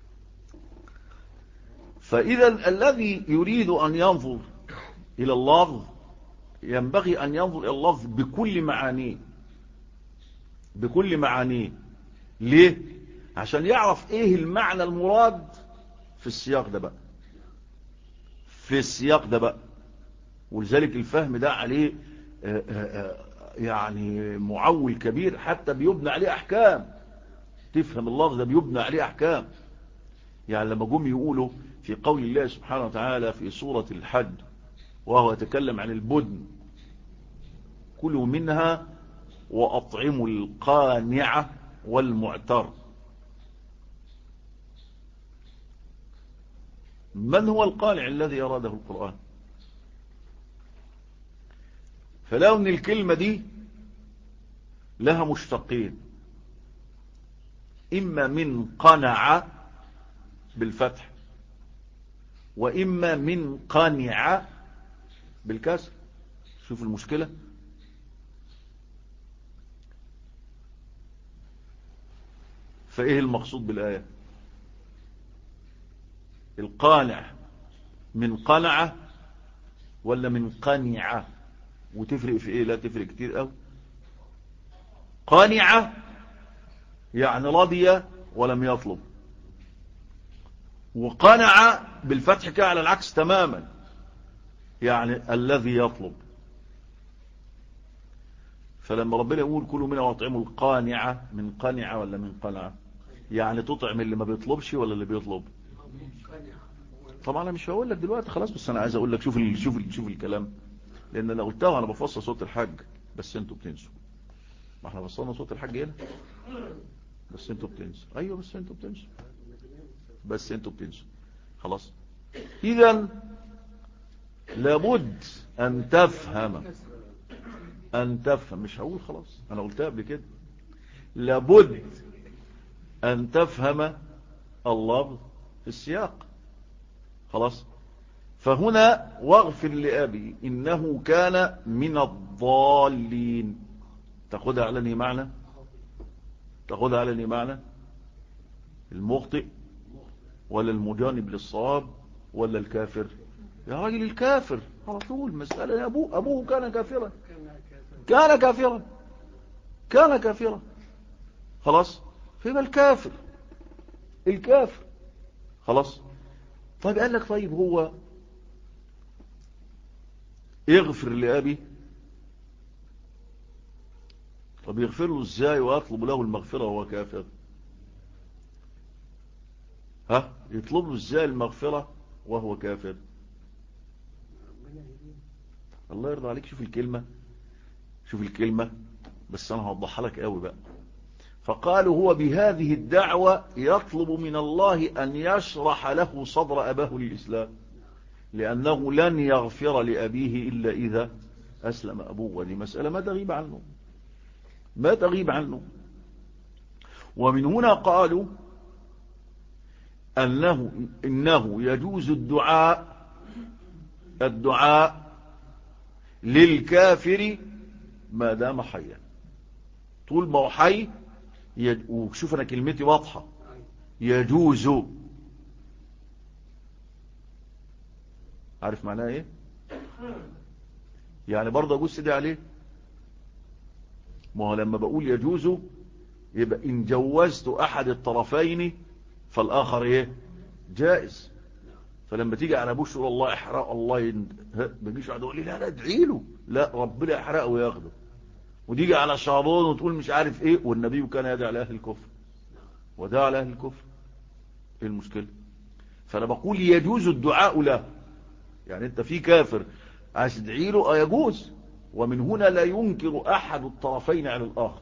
فإذا الذي يريد أن ينظر إلى اللفظ ينبغي أن ينظر إلى اللفظ بكل معانيه بكل معانيه ليه؟ عشان يعرف ايه المعنى المراد في السياق ده بقى في السياق ده بقى ولذلك الفهم ده عليه آآ آآ يعني معول كبير حتى بيبنى عليه احكام تفهم اللفظ ده بيبنى عليه احكام يعني لما جم يقولوا في قول الله سبحانه وتعالى في سورة الحج وهو يتكلم عن البدن كلوا منها وأطعموا القانعة والمعتر من هو القانع الذي أراده القرآن فلو ان الكلمة دي لها مشتقين إما من قنع بالفتح وإما من قانع بالكسر شوف المشكلة فإيه المقصود بالآية القانع من قنعة ولا من قنعة وتفرق في ايه لا تفرق كتير قوي قانعة يعني رضي ولم يطلب وقنع بالفتح كده على العكس تماما يعني الذي يطلب فلما ربنا يقول كلوا منها واطعموا القانعة من قنعة ولا من قنعة يعني تطعم اللي ما بيطلبش ولا اللي بيطلب طبعا انا مش هقول لك دلوقتي خلاص بس انا عايز اقول لك شوف ال شوف ال شوف الكلام لان انا قلتها وانا بفصل صوت الحج بس انتوا بتنسوا ما احنا فصلنا صوت الحج هنا بس انتوا بتنسوا ايوه بس انتوا بتنسوا بس انتوا بتنسوا خلاص اذا لابد ان تفهم ان تفهم مش هقول خلاص انا قلتها قبل كده لابد ان تفهم اللفظ في السياق خلاص فهنا واغفر لأبي إنه كان من الضالين تاخدها على انهي معنى تاخدها على انهي معنى المخطئ ولا المجانب للصواب ولا الكافر يا راجل الكافر على طول مسألة أبوه أبوه كان كافرا كان كافرا كان كافرا خلاص فيبقى الكافر الكافر خلاص طيب قال لك طيب هو اغفر لأبي طب يغفر له ازاي ويطلب له المغفرة وهو كافر ها يطلب له ازاي المغفرة وهو كافر الله يرضى عليك شوف الكلمة شوف الكلمة بس انا هوضحها لك قوي بقى فقالوا هو بهذه الدعوة يطلب من الله أن يشرح له صدر أباه للإسلام لأنه لن يغفر لأبيه إلا إذا أسلم أبوه ودي مسألة ما تغيب عنه ما تغيب عنه ومن هنا قالوا أنه إنه يجوز الدعاء الدعاء للكافر ما دام حيا طول ما هو حي وشوف أنا كلمتي واضحة يجوز عارف معناها ايه يعني برضه اجوز سيدي عليه ما هو لما بقول يجوز يبقى إن جوزت أحد الطرفين فالآخر إيه جائز فلما تيجي على بوش يقول الله احرق الله يند... بيجيش واحد يقول لي لا لا ادعي له لا ربنا يحرقه وياخده وتيجي على شعبان وتقول مش عارف ايه والنبي كان يدعي على اهل الكفر ودعا على اهل الكفر ايه المشكله فانا بقول يجوز الدعاء له يعني انت في كافر عايز تدعي له اه يجوز ومن هنا لا ينكر احد الطرفين على الاخر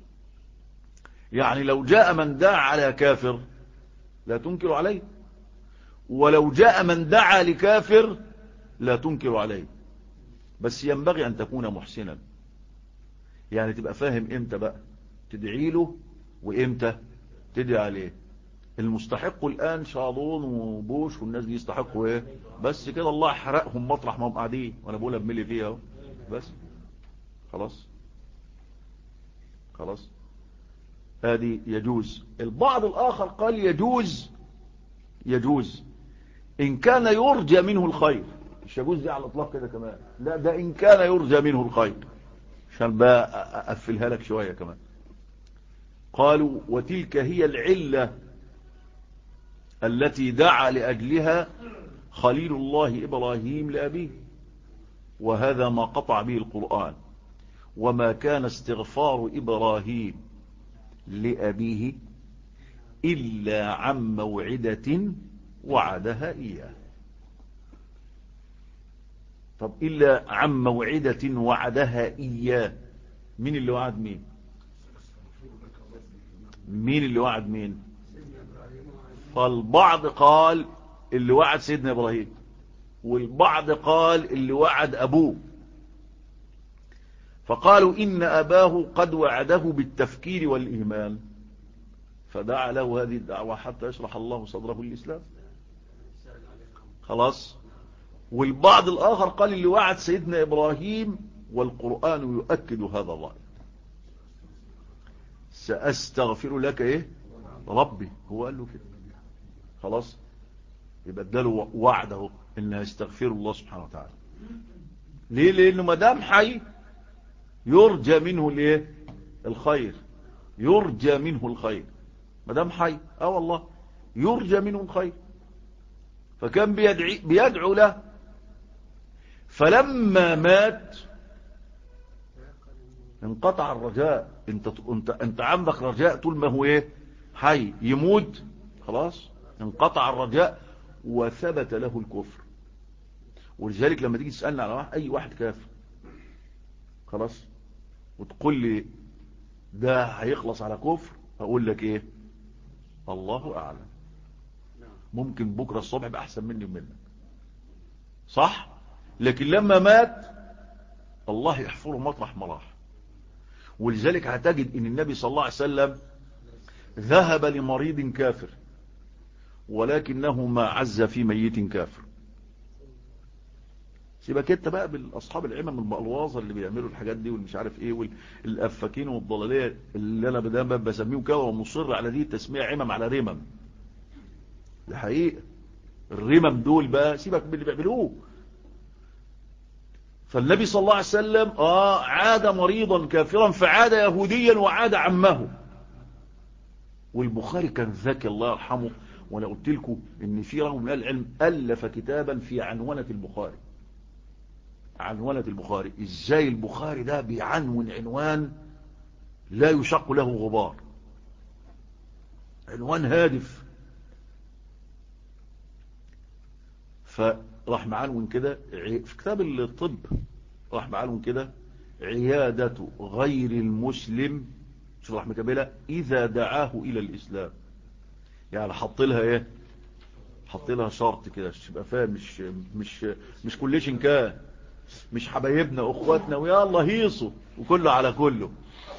يعني لو جاء من دعا على كافر لا تنكر عليه ولو جاء من دعا لكافر لا تنكر عليه بس ينبغي أن تكون محسنا يعني تبقى فاهم امتى بقى تدعي له وامتى تدعي عليه المستحق الآن شاضون وبوش والناس دي يستحقوا ايه بس كده الله حرقهم مطرح ما هم قاعدين وانا بقولها بملي فيها اهو بس خلاص خلاص هذه يجوز البعض الآخر قال يجوز يجوز إن كان يرجى منه الخير مش يجوز دي على الإطلاق كده كمان لا ده إن كان يرجى منه الخير عشان بقى أقفلها لك شوية كمان قالوا وتلك هي العلة التي دعا لأجلها خليل الله إبراهيم لأبيه وهذا ما قطع به القرآن وما كان استغفار إبراهيم لأبيه إلا عن موعدة وعدها إياه طب إلا عن موعدة وعدها إياه مين اللي وعد مين مين اللي وعد مين فالبعض قال اللي وعد سيدنا إبراهيم والبعض قال اللي وعد أبوه فقالوا إن أباه قد وعده بالتفكير والإيمان فدعا له هذه الدعوة حتى يشرح الله صدره للإسلام خلاص والبعض الآخر قال اللي وعد سيدنا إبراهيم والقرآن يؤكد هذا الرأي سأستغفر لك إيه ربي هو قال له كده خلاص يبقى اداله وعده إنه يستغفر الله سبحانه وتعالى ليه لأنه مدام حي يرجى منه الايه الخير يرجى منه الخير مدام حي اه والله يرجى منه الخير فكان بيدعي بيدعو له فلما مات انقطع الرجاء انت انت انت عندك رجاء طول ما هو ايه حي يموت خلاص انقطع الرجاء وثبت له الكفر ولذلك لما تيجي تسالني على واحد اي واحد كافر خلاص وتقول لي ده هيخلص على كفر اقول لك ايه الله اعلم ممكن بكرة الصبح يبقى احسن مني ومنك صح لكن لما مات الله يحفره مطرح مراح ولذلك هتجد ان النبي صلى الله عليه وسلم ذهب لمريض كافر ولكنه ما عز في ميت كافر سيبك انت بقى بالاصحاب العمم المقلوظه اللي بيعملوا الحاجات دي والمش عارف ايه والافاكين والضلاليه اللي انا دايما بسميهم كده ومصر على دي تسميه عمم على رمم دي حقيقه الرمم دول بقى سيبك من اللي بيعملوه فالنبي صلى الله عليه وسلم اه عاد مريضا كافرا فعاد يهوديا وعاد عمه والبخاري كان ذكي الله يرحمه وانا قلت لكم ان في رجل من العلم الف كتابا في عنونه البخاري عنونة البخاري ازاي البخاري ده بيعنون عنوان لا يشق له غبار عنوان هادف فراح معنون كده في كتاب الطب راح معنون كده عيادة غير المسلم شو راح مكبلة اذا دعاه الى الاسلام يعني حط لها ايه حط لها شرط كده تبقى فاهم مش مش مش كلش كان مش حبايبنا اخواتنا ويلا هيصوا وكله على كله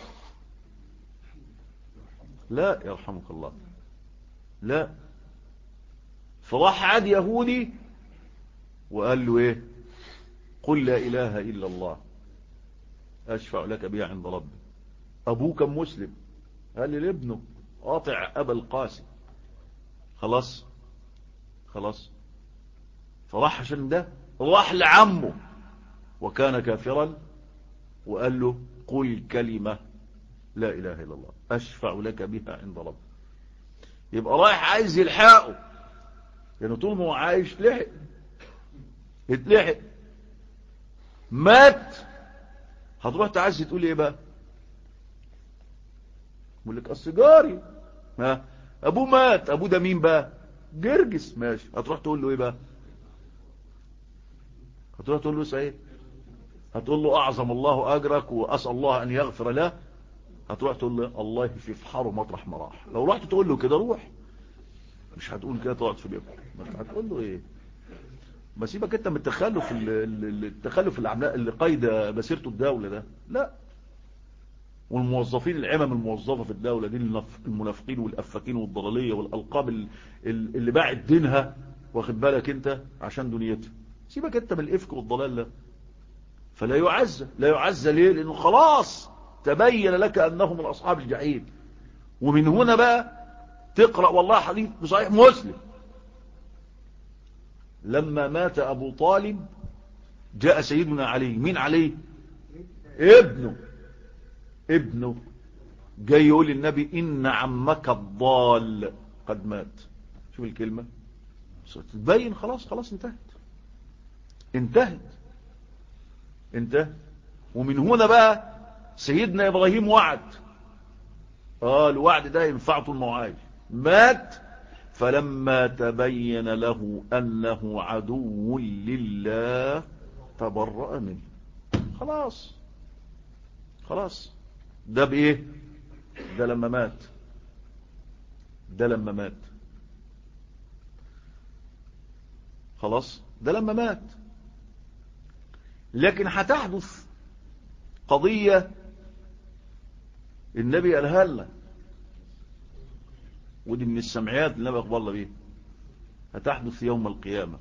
لا يرحمك الله لا فراح عاد يهودي وقال له ايه قل لا اله الا الله اشفع لك بها عند ربي ابوه كان مسلم قال لي لابنه قاطع ابا القاسم خلاص خلاص فراح عشان ده راح لعمه وكان كافرا وقال له قل كلمة لا إله إلا الله أشفع لك بها عند رب يبقى رايح عايز يلحقه لأنه يعني طول ما هو عايش لحق اتلحق مات هتروح تعزي تقول ايه بقى يقول لك اصل جاري ها ابوه مات ابوه ده مين بقى جرجس ماشي هتروح تقول له ايه بقى هتروح تقول له سعيد هتقول له اعظم الله اجرك واسال الله ان يغفر له هتروح تقول له الله في فحاره مطرح ما راح لو رحت تقول له كده روح مش هتقول كده تقعد في بيتك هتقول له ايه ما سيبك انت من التخلف التخلف اللي اللي قيد مسيرته الدوله ده لا والموظفين العمم الموظفه في الدوله دي المنافقين والافاكين والضلاليه والالقاب اللي باعت دينها واخد بالك انت عشان دنيتها سيبك انت من الافك والضلال ده فلا يعز لا يعز ليه لانه خلاص تبين لك انه من اصحاب الجحيم ومن هنا بقى تقرأ والله حديث بصحيح مسلم لما مات ابو طالب جاء سيدنا علي مين علي ابنه ابنه جاي يقول للنبي ان عمك الضال قد مات شوف الكلمة تبين خلاص خلاص انتهت انتهت انتهت ومن هنا بقى سيدنا ابراهيم وعد اه الوعد ده ينفع طول ما عايش مات فلما تبين له انه عدو لله تبرأ منه خلاص خلاص ده بايه ده لما مات ده لما مات خلاص ده لما مات لكن هتحدث قضية النبي قالها لنا ودي من السمعيات اللي النبي أخبرنا بيها هتحدث يوم القيامة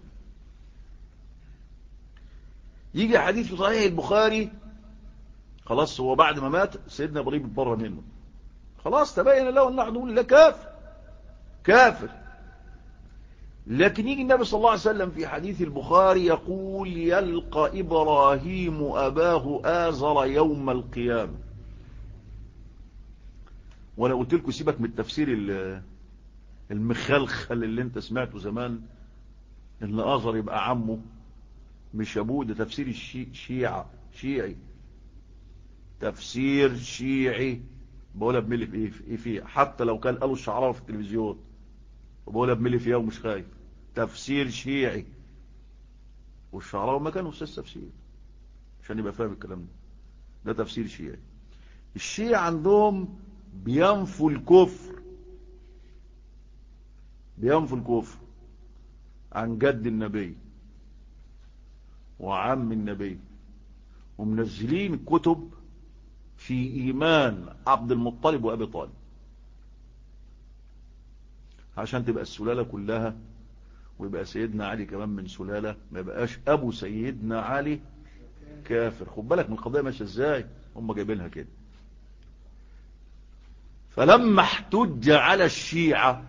يجي حديث في صحيح البخاري خلاص هو بعد ما مات سيدنا ابراهيم اتبرى منه خلاص تبين له انه عدو لله كافر كافر لكن يجي النبي صلى الله عليه وسلم في حديث البخاري يقول يلقى إبراهيم أباه آزر يوم القيامة وانا قلت لكم سيبك من التفسير المخلخل اللي انت سمعته زمان ان آزر يبقى عمه مش ابوه ده تفسير الشيعة شيعي تفسير شيعي بقولها بملي في ايه فيه حتى لو كان قالوا الشعراء في التلفزيون وبقولها بملي فيها ومش خايف تفسير شيعي والشعراء ما كانوا استاذ تفسير عشان يبقى فاهم الكلام ده ده تفسير شيعي الشيعة عندهم بينفوا الكفر بينفوا الكفر عن جد النبي وعم النبي ومنزلين كتب في إيمان عبد المطلب وأبي طالب عشان تبقى السلالة كلها ويبقى سيدنا علي كمان من سلالة ما يبقاش أبو سيدنا علي كافر خد بالك من القضية ماشية ازاي هم جايبينها كده فلما احتج على الشيعة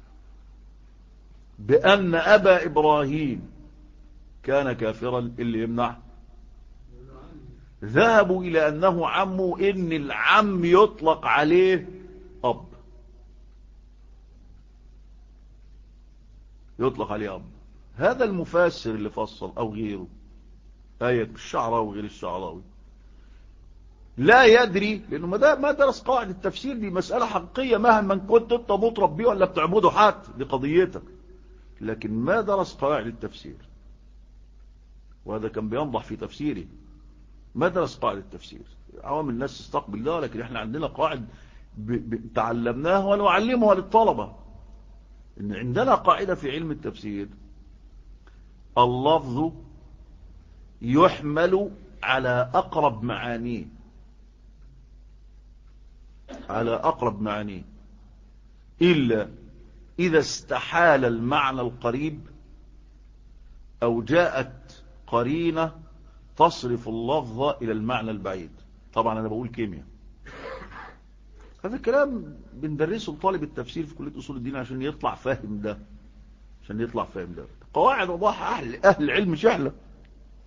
بأن أبا إبراهيم كان كافرا اللي يمنع ذهبوا إلى أنه عمه إن العم يطلق عليه أب يطلق عليه أب هذا المفسر اللي فصل أو غيره آية الشعراوي وغير الشعراوي لا يدري لأنه ما درس قواعد التفسير دي مسألة حقيقية مهما كنت انت مطرب بيه ولا بتعبده حتى دي قضيتك لكن ما درس قواعد التفسير وهذا كان بينضح في تفسيره ما درس قواعد التفسير عوام الناس تستقبل ده لكن احنا عندنا قواعد تعلمناها ونعلمها للطلبة ان عندنا قاعدة في علم التفسير اللفظ يحمل على أقرب معانيه على أقرب معانيه إلا إذا استحال المعنى القريب أو جاءت قرينة تصرف اللفظ إلى المعنى البعيد طبعا أنا بقول كيمياء هذا الكلام بندرسه لطالب التفسير في كلية أصول الدين عشان يطلع فاهم ده عشان يطلع فاهم ده قواعد وضعها أهل, أهل العلم شحلة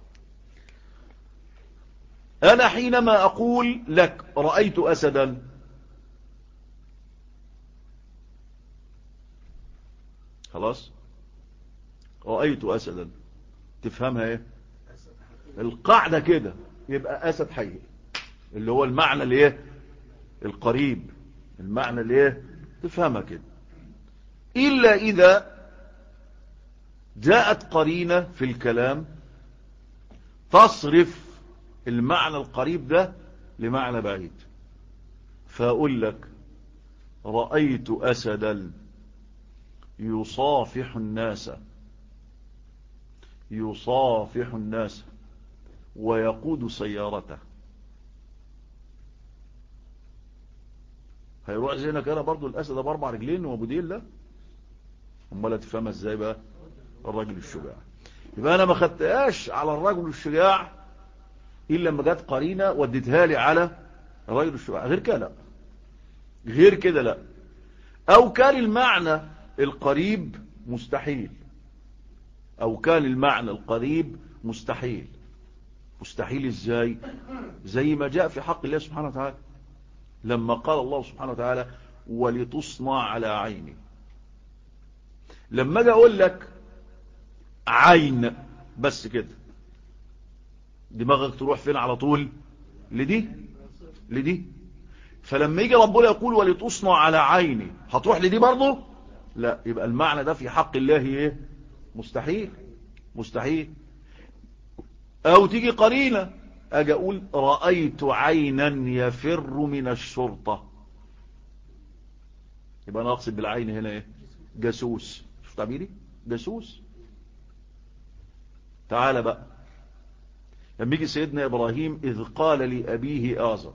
أنا حينما أقول لك رأيت أسدا خلاص رأيت أسدا تفهمها ايه القاعدة كده يبقى أسد حي اللي هو المعنى اللي ايه القريب المعنى اللي ايه تفهمها كده إلا إذا جاءت قرينة في الكلام تصرف المعنى القريب ده لمعنى بعيد فأقول لك رأيت أسدا يصافح الناس يصافح الناس ويقود سيارته هيروح زينا كده برضو الأسد بأربع رجلين وابودين لا امال تفهمها ازاي بقى الرجل الشجاع يبقى انا ما خدتهاش على الرجل الشجاع الا لما جت قرينه وديتها لي على الرجل الشجاع غير كده لا غير كده لا او كان المعنى القريب مستحيل او كان المعنى القريب مستحيل مستحيل ازاي زي ما جاء في حق الله سبحانه وتعالى لما قال الله سبحانه وتعالى ولتصنع على عيني لما اجي اقول لك عين بس كده دماغك تروح فين على طول لدي لدي فلما يجي ربنا يقول ولتصنع على عيني هتروح لدي برضه لا يبقى المعنى ده في حق الله ايه مستحيل مستحيل او تيجي قرينة اجي اقول رأيت عينا يفر من الشرطة يبقى انا اقصد بالعين هنا ايه جاسوس شوف تعبيري جاسوس تعال بقى لما يجي سيدنا ابراهيم اذ قال لابيه آزر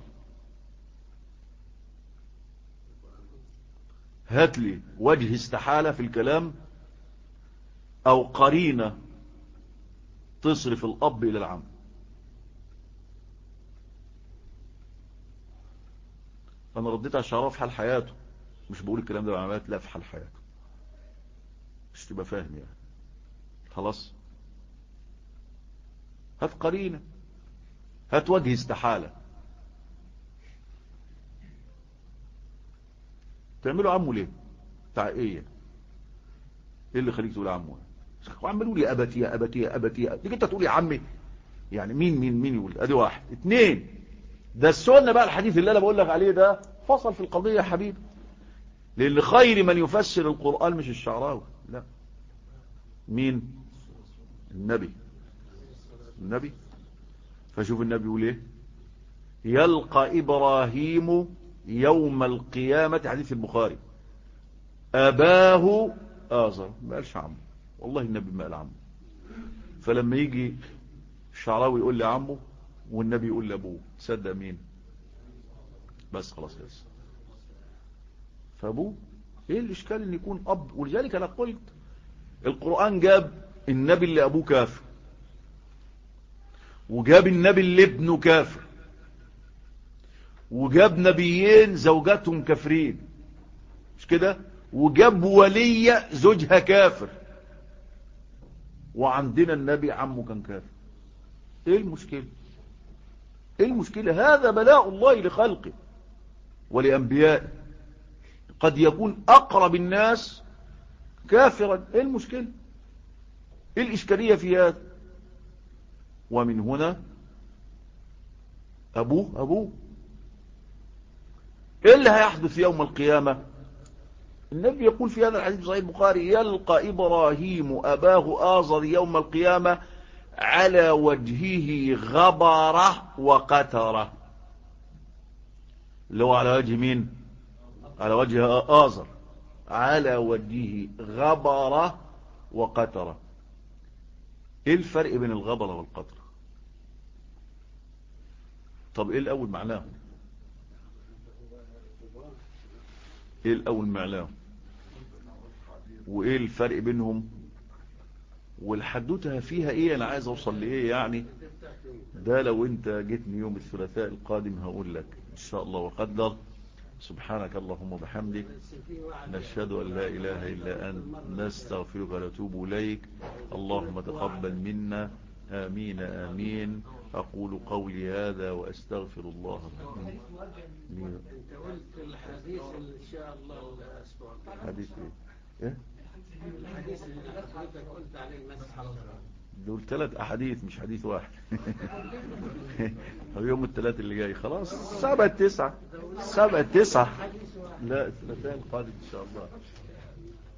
هات لي وجه استحالة في الكلام او قرينة تصرف الاب الى العم انا رديت على الشعراء في حال حياته مش بقول الكلام ده بعملات لا في حال حياته مش تبقى فاهم يعني خلاص هات قرينة هات وجه استحالة تعملوا عمه ليه بتاع ايه ايه اللي خليك تقول عمه وعملوا لي ابتي يا ابتي يا ابتي تيجي انت تقول يا عمي يعني مين مين مين يقول ادي واحد اتنين ده السنة بقى الحديث اللي انا بقول لك عليه ده فصل في القضية يا حبيبي لان خير من يفسر القرآن مش الشعراوي لا مين النبي النبي فشوف النبي يقول ايه يلقى ابراهيم يوم القيامة حديث البخاري اباه آزر ما قالش عمه والله النبي ما قال عمه فلما يجي الشعراوي يقول لي عمه والنبي يقول لابوه تصدق مين بس خلاص خلاص فابوه ايه الاشكال ان يكون اب ولذلك انا قلت القرآن جاب النبي اللي ابوه كافر وجاب النبي اللي ابنه كافر وجاب نبيين زوجاتهم كافرين مش كده وجاب ولية زوجها كافر وعندنا النبي عمه كان كافر ايه المشكلة ايه المشكلة هذا بلاء الله لخلقه ولأنبيائه قد يكون أقرب الناس كافرا ايه المشكلة ايه الإشكالية في هذا ومن هنا أبوه أبوه ايه اللي هيحدث يوم القيامة النبي يقول في هذا الحديث صحيح البخاري يلقى إبراهيم أباه آزر يوم القيامة على وجهه غبرة وقترة اللي هو على وجه مين على وجه آزر على وجهه غبرة وقترة ايه الفرق بين الغبرة والقطرة طب ايه الاول معناه ايه الاول معناه وايه الفرق بينهم والحدوتها فيها ايه انا عايز اوصل لايه يعني ده لو انت جيتني يوم الثلاثاء القادم هقول لك ان شاء الله وقدر سبحانك اللهم وبحمدك نشهد ان لا اله الا انت نستغفرك ونتوب اليك اللهم تقبل منا امين امين اقول قولي هذا واستغفر الله انت قلت الحديث ان شاء الله الاسبوع حديث ايه ايه الحديث اللي حضرتك قلت عليه المسح على الرأس دول ثلاث احاديث مش حديث واحد هو يوم الثلاث اللي جاي خلاص سبعة تسعة سبعة تسعة حديث واحد لا اثنتان قادم ان شاء الله